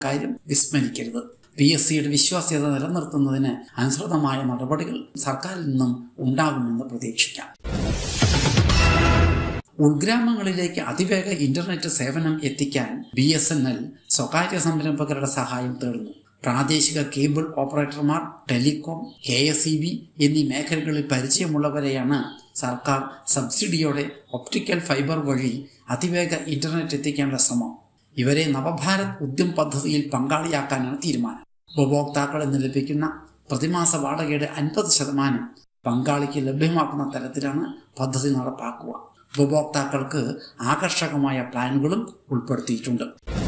കാര്യം വിസ്മരിക്കരുത് P S സിയുടെ വിശ്വാസ്യത നിലനിർത്തുന്നതിന് അനുസൃതമായ നടപടികൾ സർക്കാരിൽ നിന്നും ഉണ്ടാകുമെന്ന് പ്രതീക്ഷിക്കാം ഉൾഗ്രാമങ്ങളിലേക്ക് അതിവേഗ ഇന്റർനെറ്റ് സേവനം എത്തിക്കാൻ ബി എസ് എൻ എൽ സ്വകാര്യ സംരംഭകരുടെ സഹായം തേടുന്നു പ്രാദേശിക കേബിൾ ഓപ്പറേറ്റർമാർ telecom K S E B എന്നീ മേഖലകളിൽ പരിചയമുള്ളവരെയാണ് സർക്കാർ സബ്സിഡിയോടെ ഒപ്റ്റിക്കൽ ഫൈബർ വഴി അതിവേഗ ഇന്റർനെറ്റ് എത്തിക്കേണ്ട ശ്രമം ഇവരെ നവഭാരത് ഉദ്യം പദ്ധതിയിൽ പങ്കാളിയാക്കാനാണ് തീരുമാനം ഉപഭോക്താക്കളിൽ നിന്ന് ലഭിക്കുന്ന പ്രതിമാസ വാടകയുടെ അൻപത് ശതമാനം പങ്കാളിക്ക് ലഭ്യമാക്കുന്ന തരത്തിലാണ് പദ്ധതി നടപ്പാക്കുക ഉപഭോക്താക്കൾക്ക് ആകർഷകമായ പ്ലാനുകളും ഉൾപ്പെടുത്തിയിട്ടുണ്ട്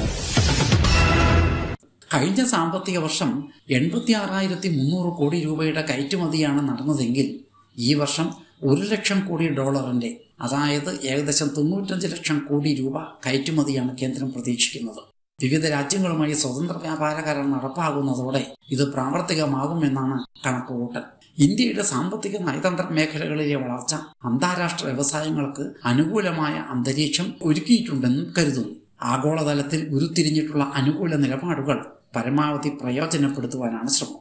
കഴിഞ്ഞ സാമ്പത്തിക വർഷം എൺപത്തി ആറായിരത്തി മുന്നൂറ് കോടി രൂപയുടെ കയറ്റുമതിയാണ് നടന്നതെങ്കിൽ ഈ വർഷം ഒരു ലക്ഷം കോടി ഡോളറിന്റെ അതായത് ഏകദേശം തൊണ്ണൂറ്റഞ്ച് ലക്ഷം കോടി രൂപ കയറ്റുമതിയാണ് കേന്ദ്രം പ്രതീക്ഷിക്കുന്നത് വിവിധ രാജ്യങ്ങളുമായി സ്വതന്ത്ര വ്യാപാര കരാർ നടപ്പാകുന്നതോടെ ഇത് പ്രാവർത്തികമാകുമെന്നാണ് കണക്കുകൂട്ടൽ ഇന്ത്യയുടെ സാമ്പത്തിക നയതന്ത്ര മേഖലകളിലെ വളർച്ച അന്താരാഷ്ട്ര വ്യവസായങ്ങൾക്ക് അനുകൂലമായ അന്തരീക്ഷം ഒരുക്കിയിട്ടുണ്ടെന്നും കരുതുന്നു ആഗോളതലത്തിൽ ഉരുത്തിരിഞ്ഞിട്ടുള്ള അനുകൂല നിലപാടുകൾ പരമാവധി പ്രയോജനപ്പെടുത്തുവാനാണ് ശ്രമം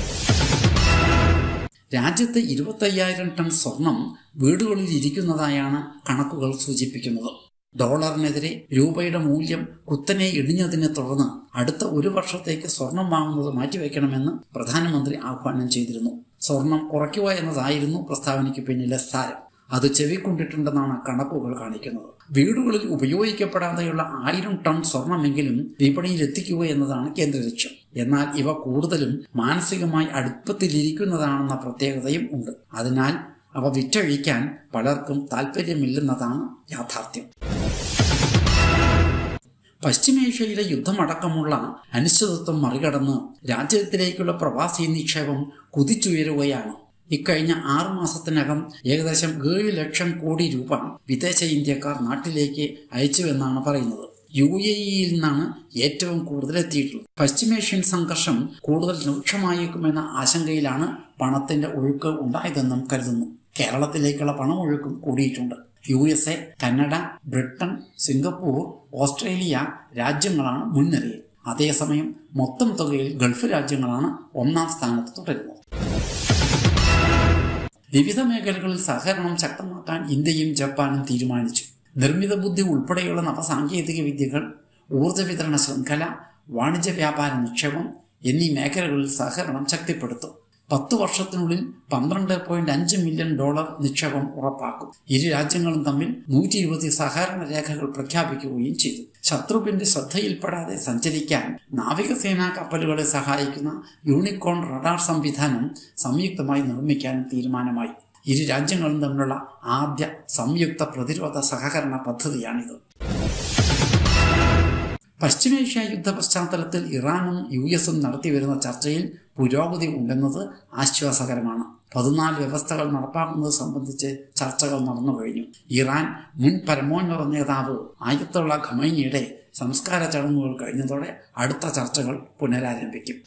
രാജ്യത്ത് ഇരുപത്തയ്യായിരം ടൺ സ്വർണം വീടുകളിൽ ഇരിക്കുന്നതായാണ് കണക്കുകൾ സൂചിപ്പിക്കുന്നത് ഡോളറിനെതിരെ രൂപയുടെ മൂല്യം കുത്തനെ ഇടിഞ്ഞതിനെ തുടർന്ന് അടുത്ത ഒരു വർഷത്തേക്ക് സ്വർണം വാങ്ങുന്നത് മാറ്റിവെക്കണമെന്ന് പ്രധാനമന്ത്രി ആഹ്വാനം ചെയ്തിരുന്നു സ്വർണം കുറയ്ക്കുക എന്നതായിരുന്നു പ്രസ്താവനയ്ക്ക് പിന്നിലെ സ്ഥാനം അത് ചെവിക്കൊണ്ടിട്ടുണ്ടെന്നാണ് കണക്കുകൾ കാണിക്കുന്നത് വീടുകളിൽ ഉപയോഗിക്കപ്പെടാതെയുള്ള ആയിരം ടൺ സ്വർണമെങ്കിലും വിപണിയിൽ എത്തിക്കുക എന്നതാണ് കേന്ദ്ര ലക്ഷ്യം എന്നാൽ ഇവ കൂടുതലും മാനസികമായി അടുപ്പത്തിലിരിക്കുന്നതാണെന്ന പ്രത്യേകതയും ഉണ്ട് അതിനാൽ അവ വിറ്റഴിക്കാൻ പലർക്കും താല്പര്യമില്ലെന്നതാണ് യാഥാർത്ഥ്യം പശ്ചിമേഷ്യയിലെ യുദ്ധമടക്കമുള്ള അനിശ്ചിതത്വം മറികടന്ന് രാജ്യത്തിലേക്കുള്ള പ്രവാസി നിക്ഷേപം കുതിച്ചുയരുകയാണ് ഇക്കഴിഞ്ഞ ആറു മാസത്തിനകം ഏകദേശം ഏഴ് ലക്ഷം കോടി രൂപ വിദേശ ഇന്ത്യക്കാർ നാട്ടിലേക്ക് അയച്ചുവെന്നാണ് പറയുന്നത് യു എ ഇയിൽ നിന്നാണ് ഏറ്റവും കൂടുതൽ എത്തിയിട്ടുള്ളത് പശ്ചിമേഷ്യൻ സംഘർഷം കൂടുതൽ രൂക്ഷമായേക്കുമെന്ന ആശങ്കയിലാണ് പണത്തിന്റെ ഒഴുക്ക് ഉണ്ടായതെന്നും കരുതുന്നു കേരളത്തിലേക്കുള്ള പണമൊഴുക്കും കൂടിയിട്ടുണ്ട് U S A Canada Britain Singapore Australia രാജ്യങ്ങളാണ് മുൻനിരയിൽ അതേസമയം മൊത്തം തുകയിൽ ഗൾഫ് രാജ്യങ്ങളാണ് ഒന്നാം സ്ഥാനത്ത് തുടരുന്നത് വിവിധ മേഖലകളിൽ സഹകരണം ശക്തമാക്കാൻ ഇന്ത്യയും ജപ്പാനും തീരുമാനിച്ചു നിർമ്മിത ബുദ്ധി ഉൾപ്പെടെയുള്ള നവസാങ്കേതിക വിദ്യകൾ ഊർജ്ജ വിതരണ ശൃംഖല വാണിജ്യ വ്യാപാര നിക്ഷേപം എന്നീ മേഖലകളിൽ സഹകരണം ശക്തിപ്പെടുത്തും പത്തു വർഷത്തിനുള്ളിൽ പന്ത്രണ്ട് പോയിന്റ് അഞ്ച് മില്യൺ ഡോളർ നിക്ഷേപം ഉറപ്പാക്കും ഇരു രാജ്യങ്ങളും തമ്മിൽ നൂറ്റി ഇരുപത് സഹകരണ രേഖകൾ പ്രഖ്യാപിക്കുകയും ചെയ്തു ശത്രുവിന്റെ ശ്രദ്ധയിൽപ്പെടാതെ സഞ്ചരിക്കാൻ നാവികസേനാ കപ്പലുകളെ സഹായിക്കുന്ന യൂണിക്കോൺ റഡാർ സംവിധാനം സംയുക്തമായി നിർമ്മിക്കാൻ തീരുമാനമായി ഇരു രാജ്യങ്ങളും തമ്മിലുള്ള ആദ്യ സംയുക്ത പ്രതിരോധ സഹകരണ പദ്ധതിയാണിത് പശ്ചിമേഷ്യ യുദ്ധ പശ്ചാത്തലത്തിൽ ഇറാനും യു എസും നടത്തിവരുന്ന ചർച്ചയിൽ പുരോഗതി ഉണ്ടെന്നത് ആശ്വാസകരമാണ് പതിനാല് വ്യവസ്ഥകൾ നടപ്പാക്കുന്നത് സംബന്ധിച്ച് ചർച്ചകൾ നടന്നു കഴിഞ്ഞു ഇറാൻ മുൻ പരമോന്നത നേതാവ് ആയത്തുള്ള ഖമൈനിയുടെ സംസ്കാര ചടങ്ങുകൾ കഴിഞ്ഞതോടെ അടുത്ത ചർച്ചകൾ പുനരാരംഭിക്കും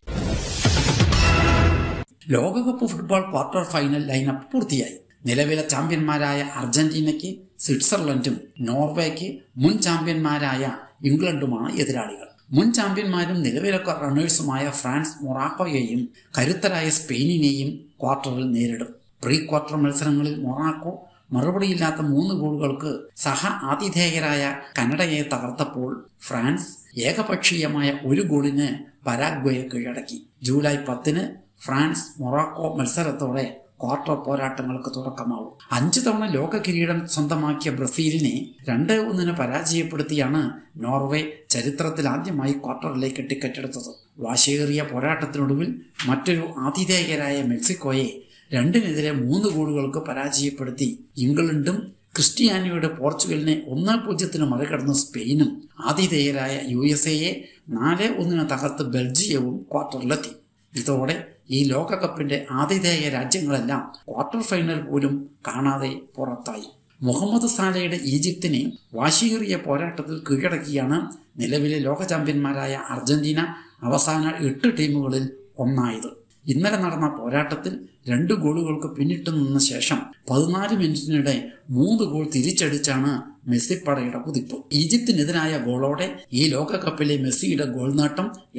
ലോകകപ്പ് ഫുട്ബോൾ ക്വാർട്ടർ ഫൈനൽ ലൈനപ്പ് പൂർത്തിയായി നിലവിലെ ചാമ്പ്യന്മാരായ അർജന്റീനയ്ക്ക് സ്വിറ്റ്സർലൻഡും നോർവേക്ക് മുൻ ചാമ്പ്യന്മാരായ ഇംഗ്ലണ്ടുമാണ് എതിരാളികൾ മുൻ ചാമ്പ്യന്മാരും നിലവിലെ റണ്ണേഴ്സുമായ ഫ്രാൻസ് മൊറാക്കോയെയും കരുത്തരായ സ്പെയിനിനെയും ക്വാർട്ടറിൽ നേരിടും പ്രീ ക്വാർട്ടർ മത്സരങ്ങളിൽ മൊറാക്കോ മറുപടിയില്ലാത്ത മൂന്ന് ഗോളുകൾക്ക് സഹ ആതിഥേയരായ കനഡയെ തകർത്തപ്പോൾ ഫ്രാൻസ് ഏകപക്ഷീയമായ ഒരു ഗോളിന് പരാഗ്വയെ കീഴടക്കി ജൂലൈ പത്തിന് ഫ്രാൻസ് മൊറാക്കോ മത്സരത്തോടെ ക്വാർട്ടർ പോരാട്ടങ്ങൾക്ക് തുടക്കമാവും അഞ്ചു തവണ ലോക കിരീടം സ്വന്തമാക്കിയ ബ്രസീലിനെ രണ്ട് ഒന്നിന് പരാജയപ്പെടുത്തിയാണ് നോർവേ ചരിത്രത്തിൽ ആദ്യമായി ക്വാർട്ടറിലേക്ക് ടിക്കറ്റ് എടുത്തത് വാശിയേറിയ പോരാട്ടത്തിനൊടുവിൽ മറ്റൊരു ആതിഥേയരായ മെക്സിക്കോയെ രണ്ടിനെതിരെ മൂന്ന് ഗോളുകൾക്ക് പരാജയപ്പെടുത്തി ഇംഗ്ലണ്ടും ക്രിസ്റ്റിയാനിയുടെ പോർച്ചുഗലിനെ ഒന്നാം പൂജ്യത്തിന് മറികടന്ന് സ്പെയിനും ആതിഥേയരായ യു എസ് എയെ നാല് ഒന്നിന് തകർത്ത് ബെൽജിയവും ക്വാർട്ടറിലെത്തി ഇതോടെ ഈ ലോകകപ്പിന്റെ ആതിഥേയ രാജ്യങ്ങളെല്ലാം ക്വാർട്ടർ ഫൈനൽ പോലും കാണാതെ പുറത്തായി മുഹമ്മദ് സാലയുടെ ഈജിപ്തിനെ വാശിയേറിയ പോരാട്ടത്തിൽ കീഴടക്കിയാണ് നിലവിലെ ലോക ചാമ്പ്യന്മാരായ അർജന്റീന അവസാന എട്ട് ടീമുകളിൽ ഒന്നായത് ഇന്നലെ നടന്ന പോരാട്ടത്തിൽ രണ്ട് ഗോളുകൾക്ക് പിന്നിട്ട് നിന്ന ശേഷം പതിനാല് മിനിറ്റിനിടെ മൂന്ന് ഗോൾ തിരിച്ചടിച്ചാണ് മെസ്സിപ്പടയുടെ കുതിപ്പ് ഈജിപ്തിനെതിരായ ഗോളോടെ ഈ ലോകകപ്പിലെ മെസ്സിയുടെ ഗോൾ നേട്ടം